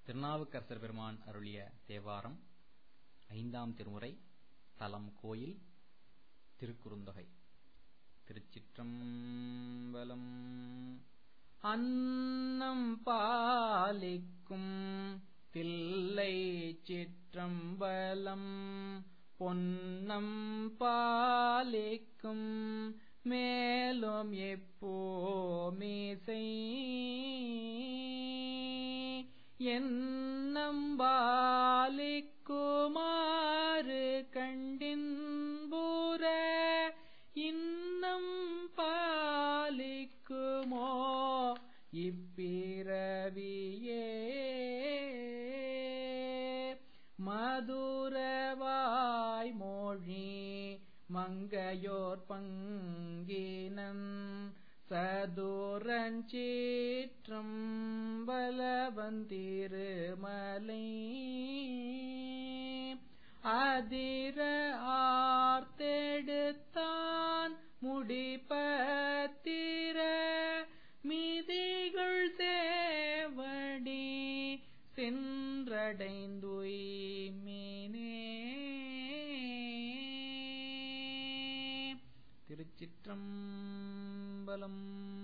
திருநாவுக்கரசர் பெருமான் அருளிய தேவாரம் ஐந்தாம் திருமுறை தலம் கோயில் திருக்குறுந்தொகை திருச்சிற்றம்பலம் அன்னம் பாலிக்கும் தில்லை சிற்றம்பலம் பொன்னம் பாலிக்கும் மேலும் எப்போமீசை என்னம்பாலிக்குமாறு கண்டின்புற இன்னம் பாலிக்குமோ இப்பிறவியே மதுரவாய் மொழி மங்கையோர் பங்கினன் சதுரஞ்சீற்றம் பலவந்திருமலை அதிர ஆர்த்தெடுத்தான் முடிப்பத்திர மிதிகள் சேவடி சென்றடைந்துய்மினே திருச்சிற்றம்பலம்